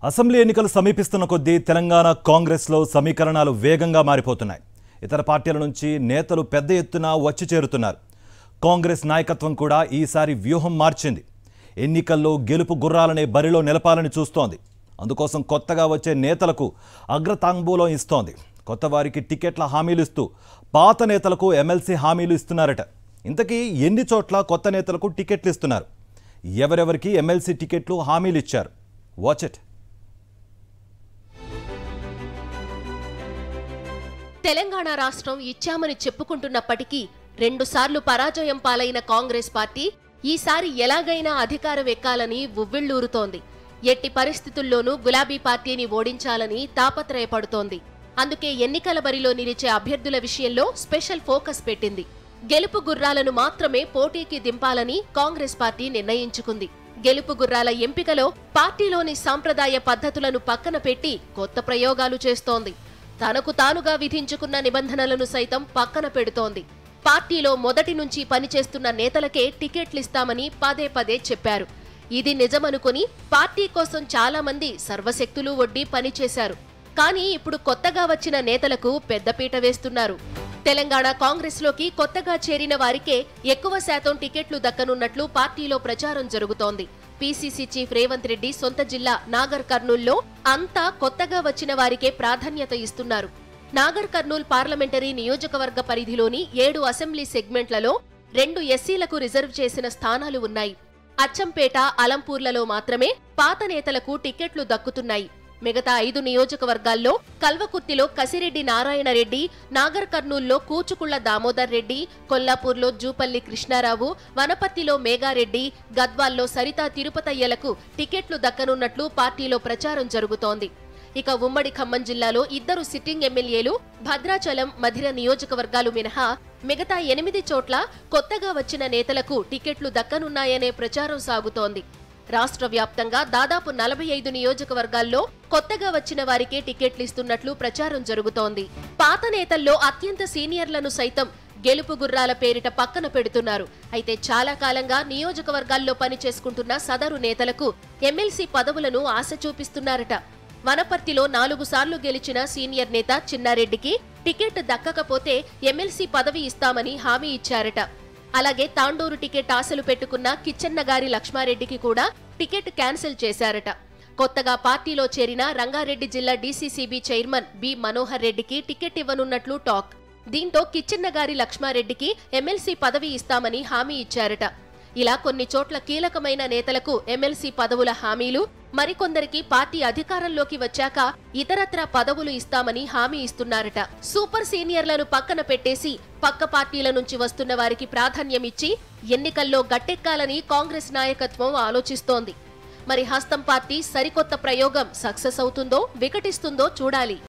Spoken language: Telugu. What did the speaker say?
అసెంబ్లీ ఎన్నికలు సమీపిస్తున్న కొద్దీ తెలంగాణ కాంగ్రెస్లో సమీకరణాలు వేగంగా మారిపోతున్నాయి ఇతర పార్టీల నుంచి నేతలు పెద్ద ఎత్తున వచ్చి చేరుతున్నారు కాంగ్రెస్ నాయకత్వం కూడా ఈసారి వ్యూహం మార్చింది ఎన్నికల్లో గెలుపు గుర్రాలనే బరిలో నిలపాలని చూస్తోంది అందుకోసం కొత్తగా వచ్చే నేతలకు అగ్రతాంబూలం ఇస్తోంది కొత్త వారికి టికెట్ల హామీలు ఇస్తూ పాత నేతలకు ఎమ్మెల్సీ హామీలు ఇస్తున్నారట ఇంతకీ ఎన్ని చోట్ల కొత్త నేతలకు టికెట్లు ఇస్తున్నారు ఎవరెవరికి ఎమ్మెల్సీ టికెట్లు హామీలు ఇచ్చారు వాచ్ ఇట్ తెలంగాణ రాష్ట్రం ఇచ్చామని చెప్పుకుంటున్నప్పటికీ రెండుసార్లు పరాజయం పాలైన కాంగ్రెస్ పార్టీ ఈసారి ఎలాగైనా అధికారం ఎక్కాలని ఉవ్విళ్లూరుతోంది ఎట్టి పరిస్థితుల్లోనూ గులాబీ పార్టీని ఓడించాలని తాపత్రయపడుతోంది అందుకే ఎన్నికల బరిలో నిలిచే అభ్యర్థుల విషయంలో స్పెషల్ ఫోకస్ పెట్టింది గెలుపు గుర్రాలను మాత్రమే పోటీకి దింపాలని కాంగ్రెస్ పార్టీ నిర్ణయించుకుంది గెలుపు గుర్రాల ఎంపికలో పార్టీలోని సాంప్రదాయ పద్ధతులను పక్కన పెట్టి కొత్త ప్రయోగాలు చేస్తోంది తనకు తానుగా విధించుకున్న నిబంధనలను సైతం పక్కన పెడుతోంది పార్టీలో మొదటి నుంచి పనిచేస్తున్న నేతలకే టికెట్లిస్తామని పదే పదే చెప్పారు ఇది నిజమనుకుని పార్టీ కోసం చాలా మంది సర్వశక్తులు ఒడ్డి పనిచేశారు కానీ ఇప్పుడు కొత్తగా వచ్చిన నేతలకు పెద్దపీట వేస్తున్నారు తెలంగాణ కాంగ్రెస్లోకి కొత్తగా చేరిన వారికే ఎక్కువ శాతం టికెట్లు దక్కనున్నట్లు పార్టీలో ప్రచారం జరుగుతోంది పీసీసీ చీఫ్ రేవంత్ రెడ్డి సొంత జిల్లా నాగర్ కర్నూల్లో అంతా కొత్తగా వచ్చిన వారికే ప్రాధాన్యత ఇస్తున్నారు నాగర్ కర్నూల్ పార్లమెంటరీ నియోజకవర్గ పరిధిలోని ఏడు అసెంబ్లీ సెగ్మెంట్లలో రెండు ఎస్సీలకు రిజర్వ్ చేసిన స్థానాలు ఉన్నాయి అచ్చంపేట అలంపూర్లలో మాత్రమే పాత నేతలకు టికెట్లు దక్కుతున్నాయి మిగతా ఐదు నియోజకవర్గాల్లో కల్వకుర్తిలో కసిరెడ్డి నారాయణరెడ్డి నాగర్ కర్నూల్లో కూచుకుళ్ల దామోదర్ రెడ్డి కొల్లాపూర్లో జూపల్లి కృష్ణారావు వనపర్తిలో మేఘారెడ్డి గద్వాల్లో సరితా తిరుపతయ్యలకు టికెట్లు దక్కనున్నట్లు పార్టీలో ప్రచారం జరుగుతోంది ఇక ఉమ్మడి ఖమ్మం జిల్లాలో ఇద్దరు సిట్టింగ్ ఎమ్మెల్యేలు భద్రాచలం మధిర నియోజకవర్గాలు మినహా మిగతా ఎనిమిది చోట్ల కొత్తగా వచ్చిన నేతలకు టికెట్లు దక్కనున్నాయనే ప్రచారం సాగుతోంది రాష్ట్ర వ్యాప్తంగా దాదాపు నలభై ఐదు నియోజకవర్గాల్లో కొత్తగా వచ్చిన వారికే టికెట్లు ఇస్తున్నట్లు ప్రచారం జరుగుతోంది పాత నేతల్లో అత్యంత సీనియర్లను సైతం గెలుపు గుర్రాల పేరిట పక్కన పెడుతున్నారు అయితే చాలా కాలంగా నియోజకవర్గాల్లో పనిచేసుకుంటున్న సదరు నేతలకు ఎమ్మెల్సీ పదవులను ఆశ చూపిస్తున్నారట వనపర్తిలో నాలుగు సార్లు గెలిచిన సీనియర్ నేత చిన్నారెడ్డికి టికెట్ దక్కకపోతే ఎమ్మెల్సీ పదవి ఇస్తామని హామీ ఇచ్చారట అలాగే తాండూరు టికెట్ ఆశలు పెట్టుకున్న కిచ్చన్నగారి లక్ష్మారెడ్డికి కూడా టికెట్ క్యాన్సిల్ చేశారట కొత్తగా పార్టీలో చేరిన రంగారెడ్డి జిల్లా డీసీసీబీ చైర్మన్ బి మనోహర్ రెడ్డికి టికెట్ ఇవ్వనున్నట్లు టాక్ దీంతో కిచ్చన్నగారి లక్ష్మారెడ్డికి ఎమ్మెల్సీ పదవి ఇస్తామని హామీ ఇచ్చారట ఇలా కొన్ని చోట్ల కీలకమైన నేతలకు ఎమ్మెల్సీ పదవుల హామీలు మరికొందరికి పార్టీ అధికారంలోకి వచ్చాక ఇతరత్రా పదవులు ఇస్తామని హామీ ఇస్తున్నారట సూపర్ సీనియర్లను పక్కన పెట్టేసి పక్క పార్టీల నుంచి వస్తున్న వారికి ప్రాధాన్యమిచ్చి ఎన్నికల్లో గట్టెక్కాలని కాంగ్రెస్ నాయకత్వం ఆలోచిస్తోంది మరి హస్తం పార్టీ సరికొత్త ప్రయోగం సక్సెస్ అవుతుందో వికటిస్తుందో చూడాలి